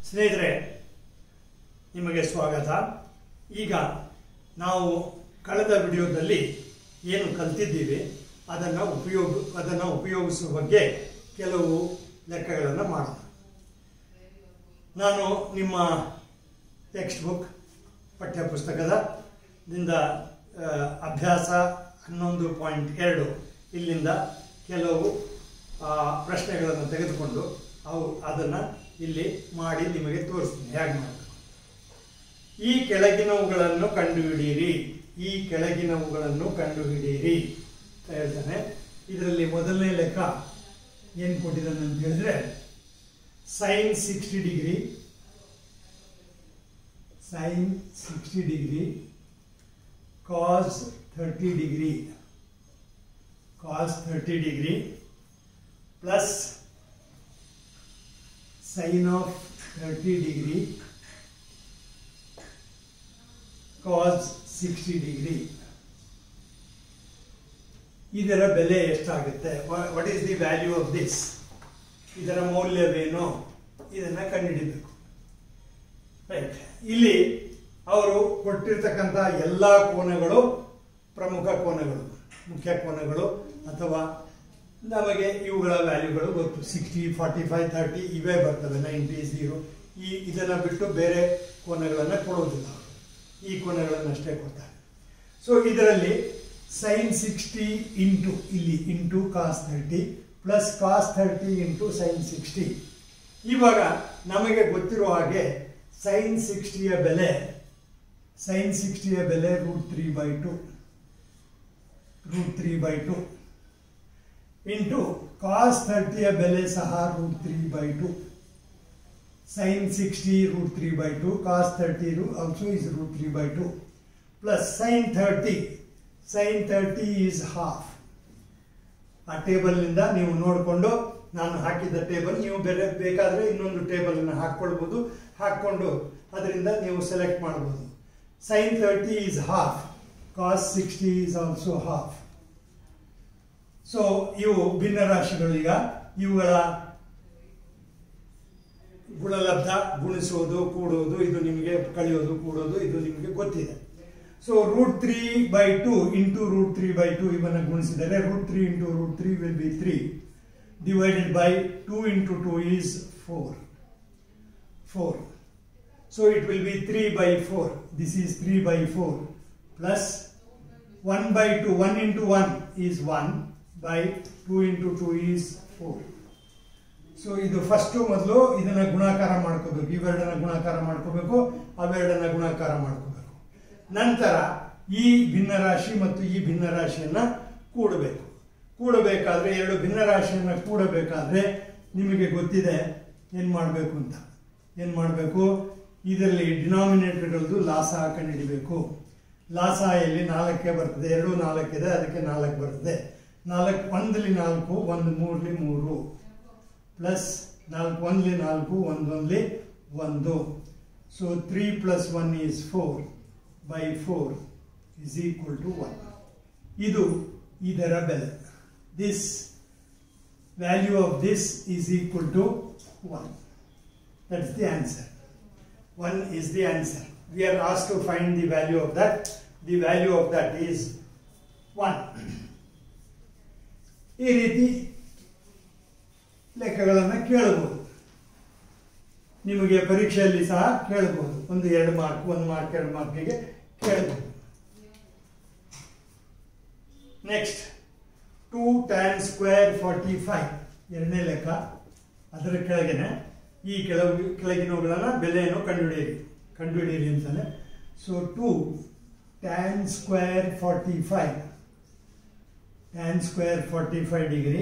ಸ್ನೇಹಿತರೆ ನಿಮಗೆ ಸ್ವಾಗತ ಈಗ ನಾವು ಕಳೆದ ವಿಡಿಯೋದಲ್ಲಿ ಏನು ಕಲ್ತಿದ್ದೀವಿ ಅದನ್ನು ಉಪಯೋಗ ಅದನ್ನು ಉಪಯೋಗಿಸುವ ಬಗ್ಗೆ ಕೆಲವು ಲೆಕ್ಕಗಳನ್ನು ಮಾಡೋಣ ನಾನು ನಿಮ್ಮ ಟೆಕ್ಸ್ಟ್ ಬುಕ್ ಪಠ್ಯಪುಸ್ತಕದ ದಿಂದ ಆ, ಅಭ್ಯಾಸ ಹನ್ನೊಂದು ಪಾಯಿಂಟ್ ಎರಡು ಇಲ್ಲಿಂದ ಕೆಲವು ಆ, ಪ್ರಶ್ನೆಗಳನ್ನು ತೆಗೆದುಕೊಂಡು ಅವು ಅದನ್ನು ಇಲ್ಲಿ ಮಾಡಿ ನಿಮಗೆ ತೋರಿಸ್ತೀನಿ ಹೇಗೆ ಮಾಡಬೇಕು ಈ ಕೆಳಗಿನವುಗಳನ್ನು ಕಂಡುಹಿಡಿಯಿರಿ ಈ ಕೆಳಗಿನವುಗಳನ್ನು ಕಂಡುಹಿಡಿಯಿರಿ ಅಂತ ಹೇಳ್ತಾನೆ ಇದರಲ್ಲಿ ಮೊದಲನೇ ಲೆಕ್ಕ ಏನು ಕೊಟ್ಟಿದ್ದಾನೆ ಅಂತ ಹೇಳಿದ್ರೆ sine sixty degree sine sixty degree cos thirty degree cos thirty degree plus sine of thirty degree cos sixty degree ಇದರ ಬೆಲೆ ಎಷ್ಟಾಗುತ್ತೆ what is the value of this ಇದರ ಮೌಲ್ಯವೇನು ಇದನ್ನು ಕಂಡುಹಿಡಿಬೇಕು ರೈಟ್ ಇಲ್ಲಿ ಅವರು ಕೊಟ್ಟಿರ್ತಕ್ಕಂಥ ಎಲ್ಲ ಕೋನಗಳು ಪ್ರಮುಖ ಕೋನಗಳು ಮುಖ್ಯ ಕೋನಗಳು ಅಥವಾ ನಮಗೆ ಇವುಗಳ ವ್ಯಾಲ್ಯೂಗಳು ಗೊತ್ತು ಸಿಕ್ಸ್ಟಿ ಫಾರ್ಟಿ ಫೈವ್ ತರ್ಟಿ ಇವೇ ಬರ್ತವೆ ನೈಂಟಿ ಝೀರೋ ಈ ಇದನ್ನು ಬಿಟ್ಟು ಬೇರೆ ಕೋನಗಳನ್ನು ಕೊಡೋದಿಲ್ಲ ಅವರು ಈ ಕೋನಗಳನ್ನು ಅಷ್ಟೇ ಕೊಡ್ತಾರೆ ಸೊ ಇದರಲ್ಲಿ ಸೈನ್ ಸಿಕ್ಸ್ಟಿ ಇಂಟು ಇಲ್ಲಿ into cos thirty plus cos thirty into sine sixty ಇವಾಗ ನಮಗೆ ಗೊತ್ತಿರೋ ಹಾಗೆ ಸೈನ್ ಸಿಕ್ಸ್ಟಿಯ ಬೆಲೆ ಸೈನ್ ಸಿಕ್ಸ್ಟಿಯ ಬೆಲೆ root three by two root three by two into cos ಥರ್ಟಿಯ ಬೆಲೆ ಸಹ root three by two sine sixty root three by two cos thirty also is root three by two plus sine thirty sine thirty is half ಆ ಟೇಬಲ್ನಿಂದ ನೀವು ನೋಡಿಕೊಂಡು ನಾನು ಹಾಕಿದ್ದ table ನೀವು ಬೇರೆ ಬೇಕಾದರೆ ಇನ್ನೊಂದು ಟೇಬಲನ್ನು ಹಾಕ್ಕೊಳ್ಬೋದು ಹಾಕ್ಕೊಂಡು ಅದರಿಂದ ನೀವು ಸೆಲೆಕ್ಟ್ ಮಾಡ್ಬೋದು sine thirty is half cos sixty is also half so ಇವು ಭಿನ್ನ ರಾಶಿಗಳು ಈಗ ಇವುಗಳ ಗುಣಲಬ್ಧ ಗುಣಿಸೋದು ಕೂಡೋದು ಇದು ನಿಮಗೆ ಕಳೆಯೋದು ಕೂಡೋದು ಇದು ನಿಮಗೆ ಗೊತ್ತಿದೆ so root three by two into root three by two ಇವನ್ನ ಗುಣಿಸಿದರೆ root three into root three will be three divided by 2 into 2 is 4. 4. So it will be 3 by 4. This is 3 by 4 plus 1 by 2. 1 into 1 is 1 by 2 into 2 is 4. So ಇದು first ಮೊದಲು ಇದನ್ನ ಗುಣಾಕಾರ ಮಾಡ್ಕೋಬೇಕು ಇವೆರಡನ್ನ ಗುಣಾಕಾರ ಮಾಡ್ಕೋಬೇಕು ಅವೆರಡನ್ನ ಗುಣಾಕಾರ ಮಾಡ್ಕೋಬೇಕು ನಂತರ ಈ ಭಿನ್ನರಾಶಿ ಮತ್ತು ಈ ಭಿನ್ನರಾಶಿಯನ್ನ ಕೂಡಬೇಕು ಕೂಡಬೇಕಾದ್ರೆ ಎರಡು ಭಿನ್ನರಾಶಿಯನ್ನ ಕೂಡಬೇಕಾದ್ರೆ ನಿಮಗೆ ಗೊತ್ತಿದೆ ಏನು ಮಾಡಬೇಕು ಅಂತ ಏನು ಮಾಡಬೇಕು ಇದರಲ್ಲಿ ಡಿನಾಮಿನೇಟರ್ಗಳದ್ದು ಲಾಸ ಕಂಡುಹಿಡಿಬೇಕು ಲಾಸ ಎಲ್ಲಿ ನಾಲ್ಕೇ ಬರ್ತದೆ ಎರಡು ನಾಲ್ಕಿದೆ ಅದಕ್ಕೆ ನಾಲ್ಕು ಬರ್ತದೆ ನಾಲ್ಕು ಒಂದಲ್ಲಿ ನಾಲ್ಕು ಒಂದು ಮೂರಲಿ ಮೂರು ಪ್ಲಸ್ ನಾಲ್ಕು ಒಂದ್ಲಿ ನಾಲ್ಕು ಒಂದೊಂದ್ಲಿ ಒಂದು so three plus one is four by four is equal to one ಇದು ಇದರ ಬೆಲೆ this value of this is equal to one that is the answer one is the answer we are has to find the value of that the value of that is one ಈ ರೀತಿ ಲೆಕ್ಕಗಳನ್ನು ಕೇಳಬಹುದು ನಿಮಗೆ ಪರೀಕ್ಷೆಯಲ್ಲಿ ಸಹ ಕೇಳಬಹುದು ಒಂದು ಎರಡು mark ಒಂದು ಮಾರ್ಕ್ ಎರಡು ಮಾರ್ಕಿಗೆ ಕೇಳಬಹುದು next two tan square forty five ಎರಡನೇ ಲೆಕ್ಕ ಅದರ ಕೆಳಗೆನೆ ಈ ಕೆಳಗೆ ಕೆಳಗಿನವುಗಳನ್ನ ಬೆಲೆಯನ್ನು ಕಂಡುಹಿಡಿಯಿರಿ ಕಂಡುಹಿಡಿಯಿರಿ ಅಂತಾನೆ so two tan square forty five tan square forty five degree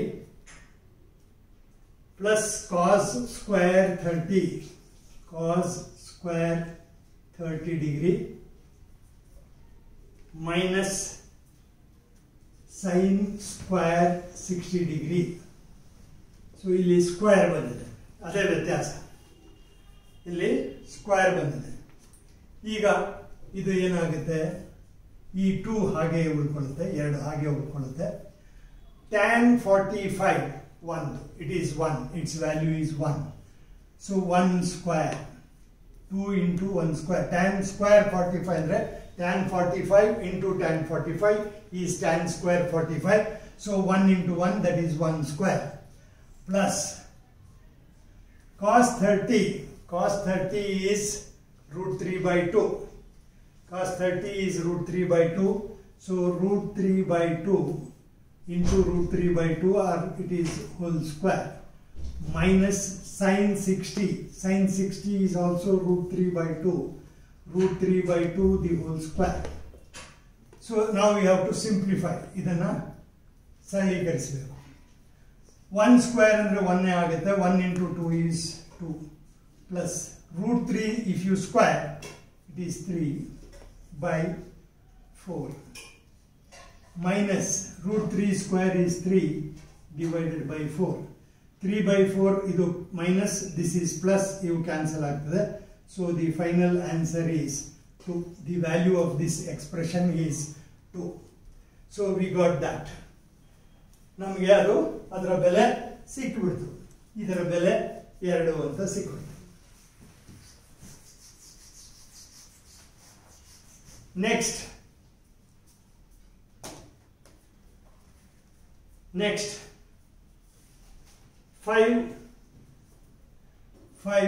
plus cos square thirty cos square thirty degree minus sine square sixty degree so ಇಲ್ಲಿ ಸ್ಕ್ವೇರ್ ಬಂದಿದೆ ಅದೇ ವ್ಯತ್ಯಾಸ ಇಲ್ಲಿ ಸ್ಕ್ವೇರ್ ಬಂದಿದೆ ಈಗ ಇದು ಏನಾಗುತ್ತೆ ಈ ಟೂ ಹಾಗೆ ಉಳ್ಕೊಳ್ಳುತ್ತೆ ಎರಡು ಹಾಗೆ ಉಳ್ಕೊಳ್ಳುತ್ತೆ ಟ್ಯಾನ್ ಫಾರ್ಟಿ ಫೈವ್ ಒಂದು it is one it's value is one so one square two into one square tan square forty five ಅಂದರೆ tan forty five into tan forty five is tan square forty five so one into one that is one square plus cos 30 cos 30 is root 3 by 2 cos 30 is root 3 by 2 so root 3 by 2 into root 3 by 2 or it is whole square minus sin 60 sin 60 is also root 3 by 2 root 3 by 2 the whole square so now we have to simplify ಇದನ್ನ ಸರಳೀಕರಿಸಬೇಕು one square ಅಂದರೆ ಒನ್ನೇ ಆಗುತ್ತೆ one into two is two plus root three if you square it is three by four minus root three square is three divided by four three by four ಇದು minus this is plus ಇವು cancel ಆಗ್ತದೆ so the final answer is two the value of this expression is two so we got that ನಮಗೆ ಅದು ಅದರ ಬೆಲೆ ಸಿಕ್ಬಿಡ್ತು ಇದರ ಬೆಲೆ ಎರಡು ಅಂತ ಸಿಕ್ಬಿಡ್ತು next next five five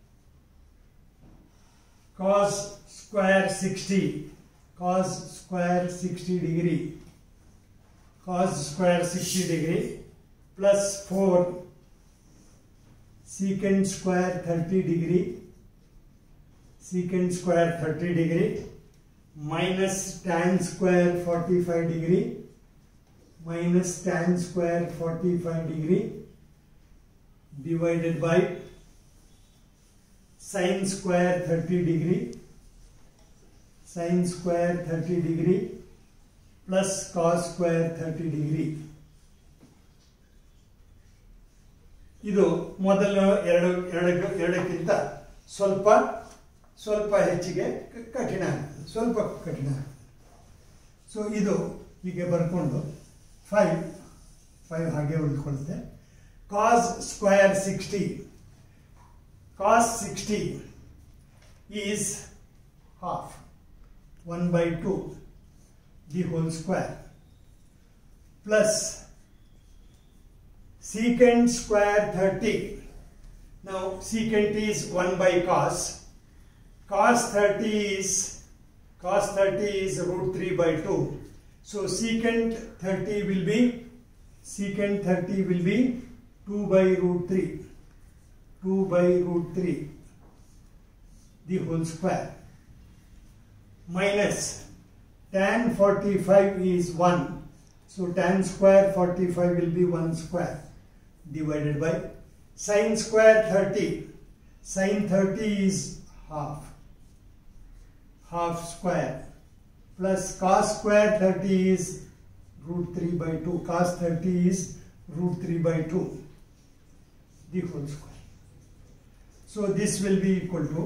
cos square sixty cos square sixty degree cos square 60 degree plus 4 secant square 30 degree secant square 30 degree minus tan square 45 degree minus tan square 45 degree divided by sin square 30 degree sin square 30 degree plus cos square thirty degree ಇದು ಮೊದಲ ಎರಡು ಎರಡು ಎರಡಕ್ಕಿಂತ ಸ್ವಲ್ಪ ಸ್ವಲ್ಪ ಹೆಚ್ಚಿಗೆ ಕ- ಕಠಿಣ ಆಗ್ತದೆ ಸ್ವಲ್ಪ ಕಠಿಣ ಆಗ್ತದೆ ಸೊ ಇದು ಹೀಗೆ ಬರ್ಕೊಂಡು ಫೈವ್ ಫೈವ್ ಹಾಗೆ ಉಳ್ಕೊಳ್ಳುತ್ತೆ cos square sixty cos sixty is half one by two the whole square plus secant square 30 now secant is 1 by cos cos 30 is cos 30 is root 3 by 2 so secant 30 will be secant 30 will be 2 by root 3 2 by root 3 the whole square minus tan 45 is 1 so tan square 45 will be 1 square divided by sin square 30 sin 30 is half half square plus cos square 30 is root 3 by 2 cos 30 is root 3 by 2 the whole square so this will be equal to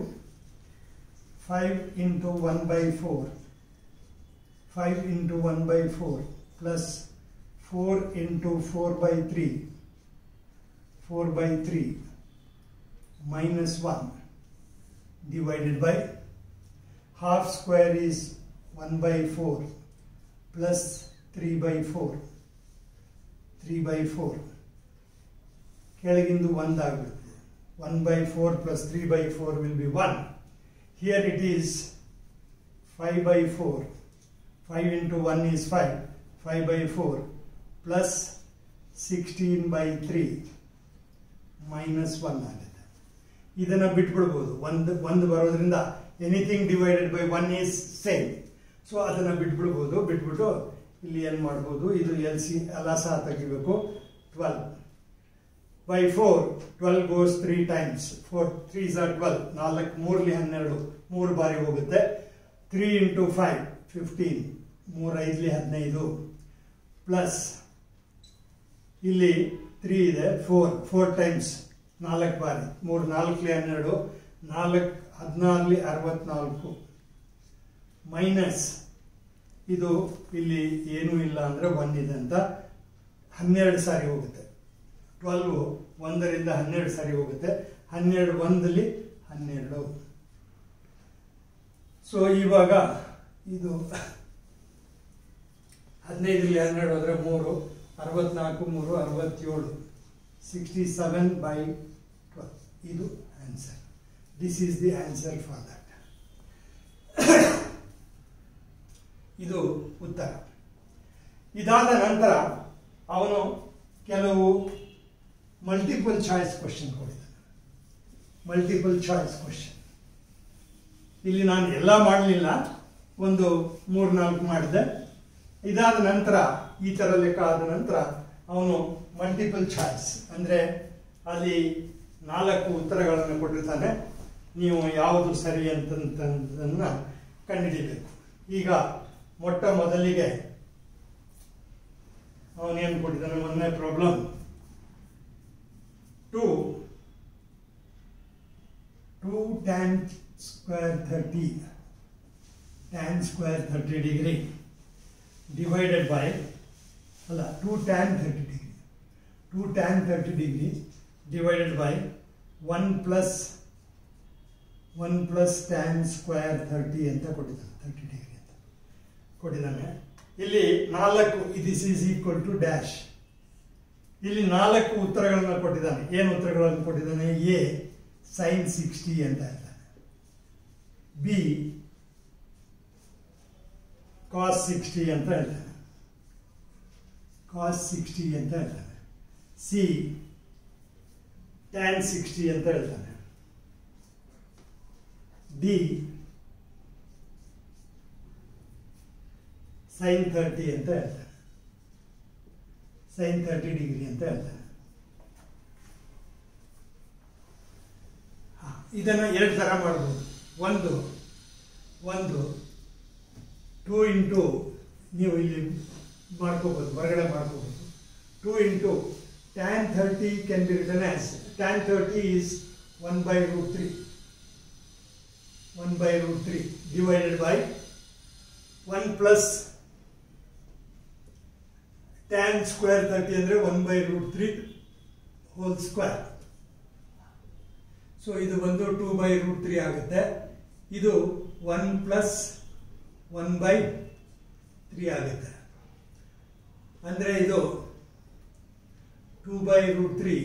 5 into 1 by 4 5 into 1 by 4 plus 4 into 4 by 3 4 by 3 minus 1 divided by half square is 1 by 4 plus 3 by 4 3 by 4 ಕೆಳಗಿಂದು ಒಂದಾಗುತ್ತೆ one by four plus three by four will be one here it is five by four 5 into 1 is 5, 5 by 4 plus 16 by 3 minus 1 ಆಗುತ್ತೆ ಇದನ್ನು ಬಿಟ್ಬಿಡ್ಬೋದು ಒಂದು ಒಂದು ಬರೋದ್ರಿಂದ anything divided by one is same so ಅದನ್ನು ಬಿಟ್ಬಿಡ್ಬೋದು ಬಿಟ್ಬಿಟ್ಟು ಇಲ್ಲಿ ಏನು ಮಾಡ್ಬೋದು ಇದು ಎಲ್ ಸಿ ಎಲ್ಲ ಸಹ ತೆಗಿಬೇಕು twelve by four twelve goes three times four three ಝಾ ಟ್ವೆಲ್ ನಾಲ್ಕು ಮೂರ್ಲಿ ಹನ್ನೆರಡು ಮೂರು ಬಾರಿ ಹೋಗುತ್ತೆ ತ್ರೀ ಇಂಟು ಫೈವ್ ಫಿಫ್ಟೀನ್ ಮೂರು ಐದಲಿ ಹದಿನೈದು ಪ್ಲಸ್ ಇಲ್ಲಿ ತ್ರೀ ಇದೆ ಫೋರ್ ಫೋರ್ ಟೈಮ್ಸ್ ನಾಲ್ಕು ಬಾರಿ ಮೂರು ನಾಲ್ಕಲಿ ಹನ್ನೆರಡು ನಾಲ್ಕು ಹದಿನಾರಲಿ ಅರವತ್ನಾಲ್ಕು ಮೈನಸ್ ಇದು ಇಲ್ಲಿ ಏನೂ ಇಲ್ಲ ಅಂದರೆ ಒನ್ ಇದೆ ಅಂತ ಹನ್ನೆರಡು ಸಾರಿ ಹೋಗುತ್ತೆ ಟ್ವೆಲ್ವು ಒಂದರಿಂದ ಹನ್ನೆರಡು ಸಾರಿ ಹೋಗುತ್ತೆ ಹನ್ನೆರಡು ಒಂದಲ್ಲಿ ಹನ್ನೆರಡು ಸೊ ಇವಾಗ ಇದು ಹದಿನೈದರಲ್ಲಿ ಹನ್ನೆರಡು ಹೋದರೆ ಮೂರು ಅರವತ್ನಾಲ್ಕು ಮೂರು ಅರವತ್ತೇಳು ಸಿಕ್ಸ್ಟಿ ಸೆವೆನ್ ಬೈ ಟ್ವೆಲ್ ಇದು answer this is the answer for that ಇದು ಉತ್ತರ ಇದಾದ ನಂತರ ಅವನು ಕೆಲವು ಮಲ್ಟಿಪಲ್ ಚಾಯ್ಸ್ ಕ್ವಶನ್ ಕೊಡಿದ್ದಾನೆ ಮಲ್ಟಿಪಲ್ ಚಾಯ್ಸ್ ಕ್ವಶನ್ ಇಲ್ಲಿ ನಾನು ಎಲ್ಲ ಮಾಡಲಿಲ್ಲ ಒಂದು ಮೂರು ನಾಲ್ಕು ಮಾಡಿದೆ ಇದಾದ ನಂತರ ಈ ಥರ ಲೆಕ್ಕ ಆದ ನಂತರ ಅವನು ಮಲ್ಟಿಪಲ್ ಚಾಯ್ಸ್ ಅಂದರೆ ಅಲ್ಲಿ ನಾಲ್ಕು ಉತ್ತರಗಳನ್ನು ಕೊಟ್ಟಿರ್ತಾನೆ ನೀವು ಯಾವುದು ಸರಿ ಅಂತಂತಂದನ್ನು ಕಂಡುಹಿಡಿಬೇಕು ಈಗ ಮೊಟ್ಟ ಮೊದಲಿಗೆ ಅವನೇನು ಕೊಟ್ಟಿದ್ದಾನೆ ಮೊನ್ನೆ problem two two tan square thirty tan square thirty degree divided by ಅಲ್ಲ two tan thirty degree two tan thirty degree divided by one plus one plus tan square thirty ಅಂತ ಕೊಟ್ಟಿದ್ದಾನೆ ಥರ್ಟಿ ಡಿಗ್ರಿ ಅಂತ ಕೊಟ್ಟಿದ್ದಾನೆ ಇಲ್ಲಿ ನಾಲ್ಕು this is equal to dash ಇಲ್ಲಿ ನಾಲ್ಕು ಉತ್ತರಗಳನ್ನು ಕೊಟ್ಟಿದ್ದಾನೆ ಏನು ಉತ್ತರಗಳನ್ನು ಕೊಟ್ಟಿದ್ದಾನೆ ಎ ಸೈನ್ ಸಿಕ್ಸ್ಟಿ ಅಂತ ಹೇಳ್ತಾನೆ ಬಿ ಕಾಸ್ ಸಿಕ್ಸ್ಟಿ ಅಂತ ಹೇಳ್ತಾನೆ ಕಾಸ್ ಸಿಕ್ಸ್ಟಿ ಅಂತ ಹೇಳ್ತಾನೆ ಸಿ ಟ್ಯಾನ್ ಸಿಕ್ಸ್ಟಿ ಅಂತ ಹೇಳ್ತಾನೆ ಡಿ ಸೈನ್ ಥರ್ಟಿ ಅಂತ ಹೇಳ್ತಾನೆ ಸೈನ್ ಥರ್ಟಿ ಡಿಗ್ರಿ ಅಂತ ಹೇಳ್ತಾನೆ ಹಾ, ಇದನ್ನ ಎರಡು ಥರ ಮಾಡ್ಬೋದು ಒಂದು ಒಂದು ಟೂ ಇಂಟು ನೀವು ಇಲ್ಲಿ ಮಾಡ್ಕೋಬೋದು ಹೊರಗಡೆ ಮಾಡ್ಕೋಬೋದು two into tan thirty can be return as tan thirty is one by root three one by root three divided by one plus tan square thirty ಅಂದರೆ one by root three whole square so ಇದು ಬಂದು two by root three ಆಗುತ್ತೆ ಇದು one plus one by three ಆಗುತ್ತೆ ಅಂದರೆ ಇದು two by root three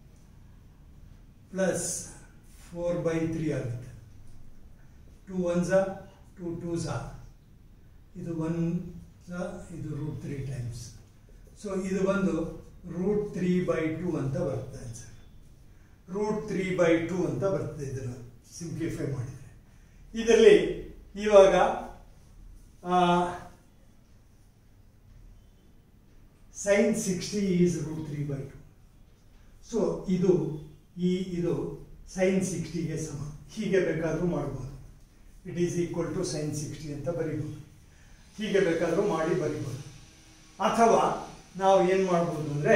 plus four by three ಆಗುತ್ತೆ two one ಝಾ ಟೂ ಟೂ ಝಾ ಇದು ಒನ್ ಝಾ ಇದು ರೂಟ್ ತ್ರೀ ಟೈಮ್ಸ್ ಸೊ ಇದು ಬಂದು ರೂಟ್ ತ್ರೀ ಬೈ ಟೂ ಅಂತ ಬರುತ್ತೆ answer root three by two ಅಂತ ಬರ್ತದೆ ಇದನ್ನು ಸಿಂಪ್ಲಿಫೈ ಮಾಡಿದರೆ ಇದರಲ್ಲಿ ಇವಾಗ sine sixty is root three by two so ಇದು ಈ ಇದು ಸೈನ್ ಸಿಕ್ಸ್ಟಿಗೆ ಸಮ ಹೀಗೆ ಬೇಕಾದರೂ ಮಾಡ್ಬೋದು it is equal to sine sixty ಅಂತ ಬರಿಬೋದು ಹೀಗೆ ಬೇಕಾದರೂ ಮಾಡಿ ಬರಿಬೋದು ಅಥವಾ ನಾವು ಏನು ಮಾಡ್ಬೋದು ಅಂದರೆ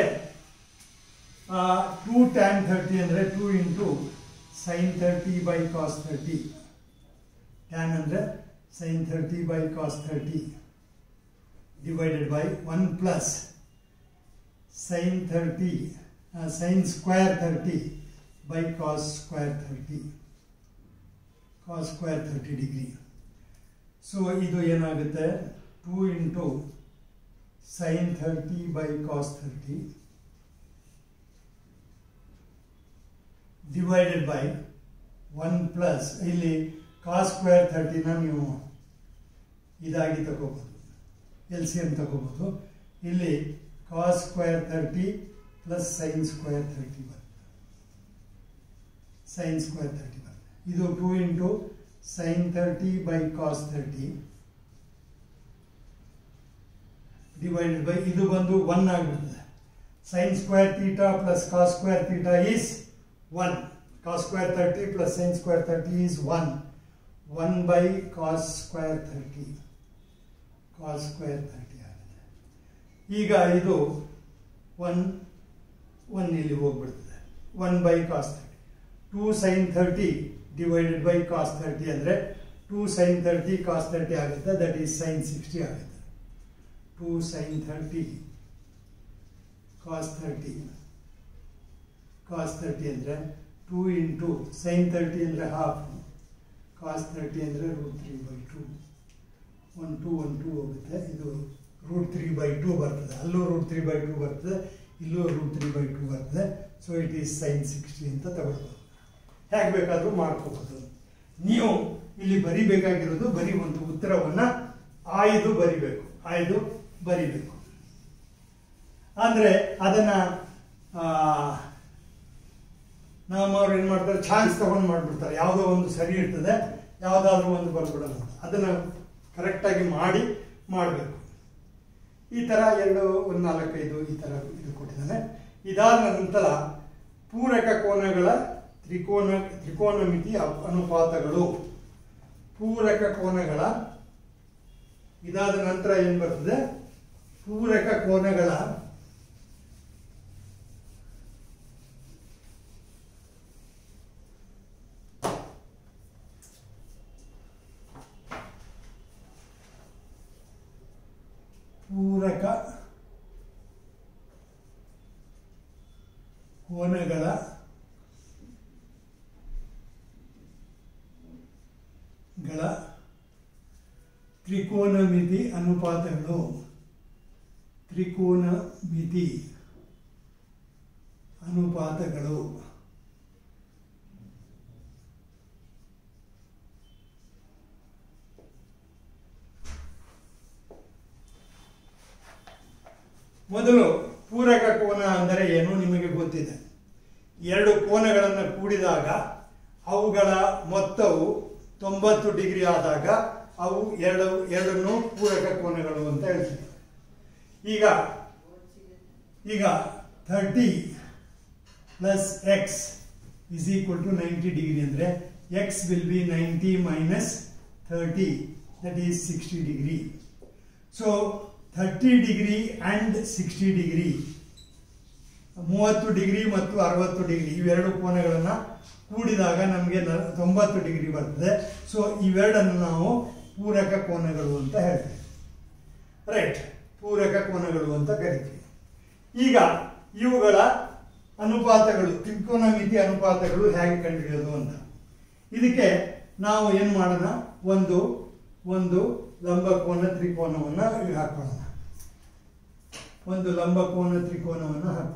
ಟೂ ಟ್ಯಾನ್ ಥರ್ಟಿ ಅಂದರೆ two into sine thirty by cos thirty tan ಅಂದರೆ sine thirty by cos thirty divided by one plus sine thirty sine square thirty by cos square thirty cos square thirty degree so ಇದು ಏನಾಗುತ್ತೆ two into sine thirty by cos thirty divided by one plus ಇಲ್ಲಿ cos square ಥರ್ಟಿನ ನೀವು ಇದಾಗಿ ತಗೋಬೋದು L C M ತಗೋಬೋದು ಇಲ್ಲಿ cos square thirty plus sine square thirty ಬರುತ್ತೆ sine square thirty ಬರುತ್ತೆ ಇದು two into sine thirty by cos thirty divided by ಇದು ಬಂದು ಒನ್ ಆಗಿಬಿಡ್ತದೆ sine square theta plus cos square theta is one cos square thirty plus sine square thirty is one one by cos square thirty cos square thirty ಆಗಿದೆ ಈಗ ಇದು one one ಇಲ್ಲಿ ಹೋಗ್ಬಿಡ್ತದೆ one by cos thirty two sine thirty divided by cos thirty ಅಂದರೆ two sine thirty cos thirty ಆಗುತ್ತೆ that is sine sixty ಆಗುತ್ತೆ two sine thirty cos thirty cos thirty ಅಂದರೆ two into sine thirty ಅಂದರೆ half cos thirty ಅಂದರೆ root three by two one two one two ಹೋಗುತ್ತೆ ಇದು root three by two ಬರ್ತದೆ ಅಲ್ಲೂ root three by two ಬರ್ತದೆ ಇಲ್ಲೂ ರೂಟ್ ತ್ರೀ ಬೈ ಟು ಬರ್ತದೆ so it is sine sixty ಅಂತ ತಗೊಳ್ಬೋದು ಹೇಗೆ ಬೇಕಾದರೂ ಮಾಡ್ಕೋಬೋದು ನೀವು ಇಲ್ಲಿ ಬರಿಬೇಕಾಗಿರೋದು ಬರೀ ಒಂದು ಉತ್ತರವನ್ನು ಆಯ್ದು ಬರಿಬೇಕು ಆಯ್ದು ಬರಿಬೇಕು ಅಂದರೆ ಅದನ್ನು ನಮ್ಮವ್ರು ಏನು ಮಾಡ್ತಾರೆ ಚಾನ್ಸ್ ತಗೊಂಡು ಮಾಡಿಬಿಡ್ತಾರೆ ಯಾವುದೋ ಒಂದು ಸರಿ ಇರ್ತದೆ ಯಾವುದಾದ್ರೂ ಒಂದು ಬರ್ಬಿಡೋದು ಅಂತ ಅದನ್ನು ಕರೆಕ್ಟಾಗಿ ಮಾಡಿ ಮಾಡಬೇಕು ಈ ಥರ ಎರಡು ಒಂದು ನಾಲ್ಕೈದು ಈ ಥರ ಇದು ಕೊಟ್ಟಿದ್ದಾನೆ ಇದಾದ ನಂತರ ಪೂರಕ ಕೋನಗಳ ತ್ರಿಕೋನ ತ್ರಿಕೋನಮಿತಿ ಅ- ಅನುಪಾತಗಳು ಪೂರಕ ಕೋನಗಳ ಇದಾದ ನಂತರ ಏನು ಬರ್ತದೆ ಪೂರಕ ಕೋನಗಳ ಪೂರಕ ಕೋನಗಳ ಗಳ ತ್ರಿಕೋನಮಿತಿ ಅನುಪಾತಗಳು ತ್ರಿಕೋನಮಿತಿ ಅನುಪಾತಗಳು ಮೊದಲು ಪೂರಕ ಕೋನ ಅಂದರೆ ಏನು ನಿಮಗೆ ಗೊತ್ತಿದೆ ಎರಡು ಕೋನಗಳನ್ನು ಕೂಡಿದಾಗ ಅವುಗಳ ಮೊತ್ತವು ತೊಂಬತ್ತು ಡಿಗ್ರಿ ಆದಾಗ ಅವು ಎರಡು ಎರಡನ್ನು ಪೂರಕ ಕೋನಗಳು ಅಂತ ಹೇಳ್ತೀವಿ ಈಗ ಈಗ thirty plus x is equal to ninety degree ಅಂದರೆ x will be ninety minus thirty that is sixty degree so thirty degree and sixty degree ಮೂವತ್ತು ಡಿಗ್ರಿ ಮತ್ತು ಅರವತ್ತು ಡಿಗ್ರಿ ಇವೆರಡು ಕೋನಗಳನ್ನು ಕೂಡಿದಾಗ ನಮಗೆ ನ- ತೊಂಬತ್ತು ಡಿಗ್ರಿ ಬರ್ತದೆ ಸೊ ಇವೆರಡನ್ನು ನಾವು ಪೂರಕ ಕೋನಗಳು ಅಂತ ಹೇಳ್ತೀವಿ ರೈಟ್ ಪೂರಕ ಕೋನಗಳು ಅಂತ ಕರಿತೀವಿ ಈಗ ಇವುಗಳ ಅನುಪಾತಗಳು ತ್ರಿಕೋನಮಿತಿ ಅನುಪಾತಗಳು ಹೇಗೆ ಕಂಡುಹಿಡಿಯೋದು ಅಂತ ಇದಕ್ಕೆ ನಾವು ಏನು ಮಾಡೋಣ ಒಂದು ಒಂದು ಲಂಬಕೋನ ತ್ರಿಕೋನವನ್ನು ಹಾಕೋಣ ಒಂದು ಲಂಬಕೋನ ತ್ರಿಕೋನವನ್ನು ಹಾಕೋಣ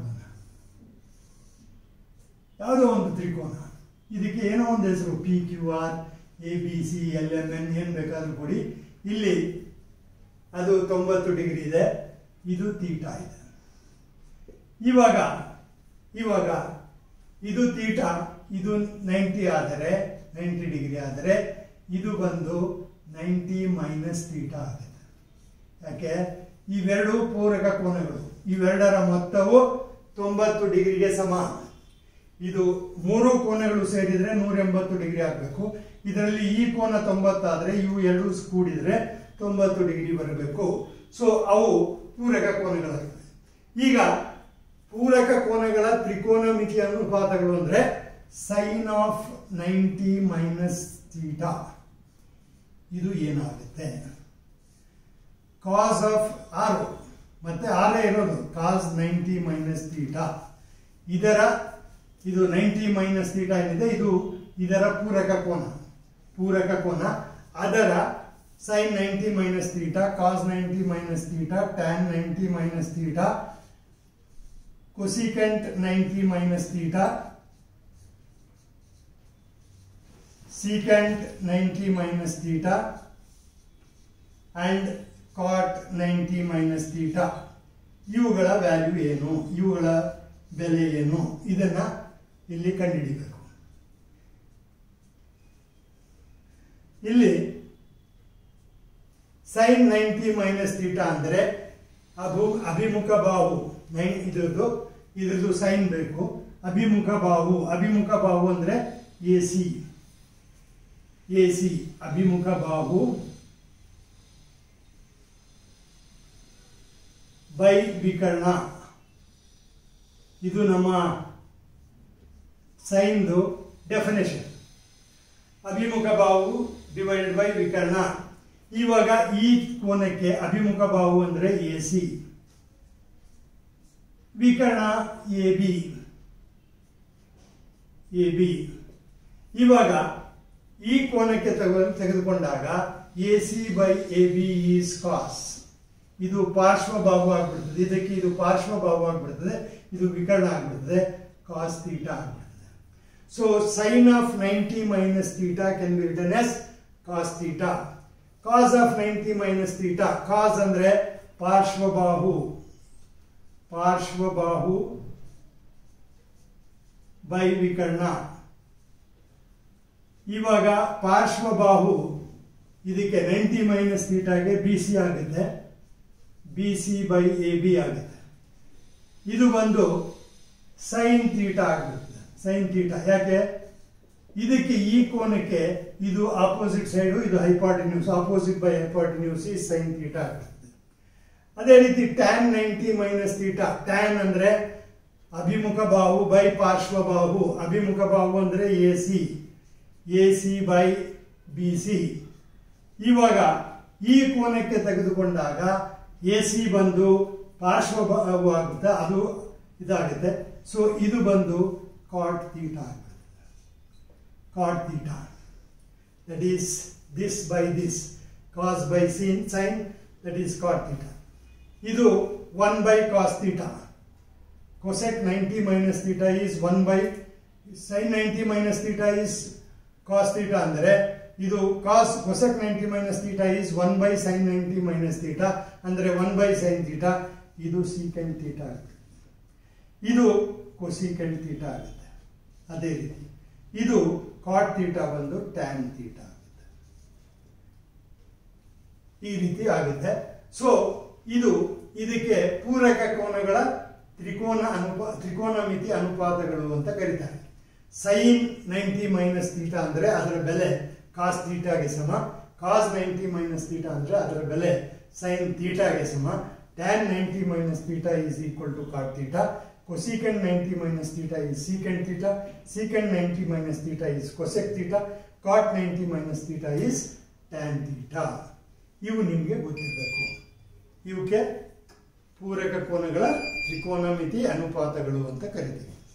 ಯಾವುದೋ ಒಂದು ತ್ರಿಕೋನ ಇದಕ್ಕೆ ಏನೋ ಒಂದು ಹೆಸರು P Q R A B C L M N ಏನು ಬೇಕಾದ್ರೂ ಕೊಡಿ ಇಲ್ಲಿ ಅದು ತೊಂಬತ್ತು ಡಿಗ್ರಿ ಇದೆ ಇದು ತೀಟಾ ಇದೆ ಇವಾಗ ಇವಾಗ ಇದು ತೀಟಾ ಇದು ನೈಂಟಿ ಆದರೆ ನೈಂಟಿ ಡಿಗ್ರಿ ಆದರೆ ಇದು ಬಂದು ನೈಂಟಿ ಮೈನಸ್ ತೀಟಾ ಆಗುತ್ತೆ ಯಾಕೆ ಇವೆರಡು ಪೂರಕ ಕೋನಗಳು ಇವೆರಡರ ಮೊತ್ತವು ತೊಂಬತ್ತು ಡಿಗ್ರಿಗೆ ಸಮ ಇದು ಮೂರು ಕೋನಗಳು ಸೇರಿದ್ರೆ ನೂರ ಎಂಬತ್ತು ಡಿಗ್ರಿ ಆಗಬೇಕು ಇದರಲ್ಲಿ ಈ ಕೋನ ತೊಂಬತ್ತಾದ್ರೆ ಇವು ಎರಡು ಕೂಡಿದ್ರೆ ತೊಂಬತ್ತು ಡಿಗ್ರಿ ಬರಬೇಕು ಸೊ ಅವು ಪೂರಕ ಕೋನಗಳಾಗಿವೆ ಈಗ ಪೂರಕ ಕೋನಗಳ ತ್ರಿಕೋನಮಿತಿ ಅನುಪಾತಗಳು ಅಂದ್ರೆ sine of ninety minus theta ಇದು ಏನಾಗುತ್ತೆ ಕಾಸ್ ಆಫ್ ಆರು ಮತ್ತೆ ಆರೇ ಇರೋದು ಕಾಸ್ ನೈಂಟಿ ಮೈನಸ್ ಥೀಟಾ ಇದರ ಇದು ನೈಂಟಿ ಮೈನಸ್ ಥೀಟಾ ಏನಿದೆ ಇದು ಇದರ ಪೂರಕ ಕೋನ ಪೂರಕ ಕೋನ ಅದರ sine ninety minus theta cos ninety minus theta tan ninety minus theta cosecant ninety minus theta secant 90 minus theta and cot 90 minus theta ಇವುಗಳ ವ್ಯಾಲ್ಯೂ ಏನು ಇವುಗಳ ಬೆಲೆ ಏನು ಇದನ್ನ ಇಲ್ಲಿ ಕಂಡುಹಿಡಿಬೇಕು ಇಲ್ಲಿ ಸೈನ್ ನೈಂಟಿ ಮೈನಸ್ ಥೀಟಾ ಅಂದರೆ ಅಭು ಅಭಿಮುಖ ಬಾಹು ನೈನ್ ಇದ್ರದ್ದು ಇದ್ರದ್ದು ಸೈನ್ ಬೇಕು ಅಭಿಮುಖ ಬಾಹು ಅಭಿಮುಖ ಬಾಹು ಅಂದರೆ ಎ ಸಿ ಎ ಸಿ ಅಭಿಮುಖ ಬಾಹು ಬೈ ವಿಕರ್ಣ ಇದು ನಮ್ಮ ಸೈನ್ದು ಡೆಫಿನೇಷನ್ ಅಭಿಮುಖ ಬಾಹು ಡಿವೈಡೆಡ್ ಬೈ ವಿಕರ್ಣ ಇವಾಗ ಈ ಕೋನಕ್ಕೆ ಅಭಿಮುಖ ಬಾಹು ಅಂದರೆ ಎ ಸಿ ವಿಕರ್ಣ ಎ ಬಿ ಎ ಬಿ ಇವಾಗ ಈ ಕೋನಕ್ಕೆ ತಗೊ- ತೆಗೆದುಕೊಂಡಾಗ A C by A B is cos ಇದು ಪಾರ್ಶ್ವಭಾವ ಆಗ್ಬಿಡ್ತದೆ ಇದಕ್ಕೆ ಇದು ಪಾರ್ಶ್ವಭಾವ ಆಗ್ಬಿಡ್ತದೆ ಇದು ವಿಕರ್ಣ ಆಗ್ಬಿಡ್ತದೆ ಕಾಸ್ ತೀಟಾ ಆಗ್ಬಿಡ್ತದೆ so sine of ninety minus theta can be return as cos theta cos of ninety minus theta cos ಅಂದ್ರೆ ಪಾರ್ಶ್ವಬಾಹು ಪಾರ್ಶ್ವಬಾಹು ಬೈ ವಿಕರ್ಣ ಇವಾಗ ಪಾರ್ಶ್ವಬಾಹು ಇದಕ್ಕೆ ನೈಂಟಿ ಮೈನಸ್ ಥೀಟಾಗೆ ಬಿ ಸಿ ಆಗುತ್ತೆ B C by A B ಆಗುತ್ತೆ ಇದು ಬಂದು ಸೈನ್ ತೀಟ ಆಗ್ಬಿಡ್ತದೆ ಸೈನ್ ತೀಟ ಯಾಕೆ ಇದಕ್ಕೆ ಈ ಕೋನಕ್ಕೆ ಇದು ಆಪೋಸಿಟ್ ಸೈಡು ಇದು ಹೈಪಾರ್ಟಿನ್ಯೂಸ್ ಆಪೋಸಿಟ್ ಬೈ ಹೈಪಾರ್ಟಿನ್ಯೂಸ್ ಈ ಸೈನ್ ತೀಟ ಆಗ್ತದೆ ಅದೇ ರೀತಿ tan ninety minus theta tan ಅಂದ್ರೆ ಅಭಿಮುಖ ಬಾಹು ಬೈ ಪಾರ್ಶ್ವ ಬಾಹು ಅಭಿಮುಖ ಬಾಹು ಅಂದ್ರೆ A C A C by B C ಇವಾಗ ಈ ಕೋನಕ್ಕೆ ತೆಗೆದುಕೊಂಡಾಗ ಎ ಸಿ ಬಂದು ಪಾರ್ಶ್ವ ಬಾಹು ಆಗುತ್ತೆ ಅದು ಇದಾಗುತ್ತೆ ಸೊ ಇದು ಬಂದು ಕಾಟ್ ತೀಟ ಆಗುತ್ತೆ cot theta that is this by this cos by sin sin that is cot theta ಇದು 1 by cos theta cosec 90 minus theta is 1 by sin 90 minus theta is cos theta ಅಂದರೆ ಇದು cos cosec 90 minus theta is 1 by sin 90 minus theta ಅಂದರೆ 1 by sin theta ಇದು secant theta ಆಗುತ್ತೆ ಇದು cosecant theta ಆಗುತ್ತೆ ಅದೇ ರೀತಿ ಇದು ಕಾಟ್ ತೀಟ ಬಂದು ಟ್ಯಾನ್ ತೀಟ ಆಗುತ್ತೆ ಈ ರೀತಿ ಆಗುತ್ತೆ ಸೊ ಇದು ಇದಕ್ಕೆ ಪೂರಕ ಕೋನಗಳ ತ್ರಿಕೋನ ಅನುಪಾ ತ್ರಿಕೋನ ಮಿತಿ ಅನುಪಾತಗಳು ಅಂತ ಕರೀತಾರೆ ಸೈನ್ ನೈಂಟಿ ಮೈನಸ್ ತೀಟ ಅಂದ್ರೆ ಅದರ ಬೆಲೆ ಕಾಸ್ ತೀಟಾಗೆ ಸಮ ಕಾಸ್ ನೈಂಟಿ ಮೈನಸ್ ತೀಟ ಅಂದ್ರೆ ಅದರ ಬೆಲೆ ಸೈನ್ ತೀಟಾಗೆ ಸಮ tan ninety minus theta is equal to cot theta cosecant 90 minus theta is secant theta, secant 90 minus theta is cosec theta, cot 90 minus theta is tan theta. ಇವು ನಿಮಗೆ ಗೊತ್ತಿರಬೇಕು ಇವಕ್ಕೆ ಪೂರಕ ಕೋನಗಳ ತ್ರಿಕೋನಮಿತಿ ಅನುಪಾತಗಳು ಅಂತ ಕರಿತೀವಿ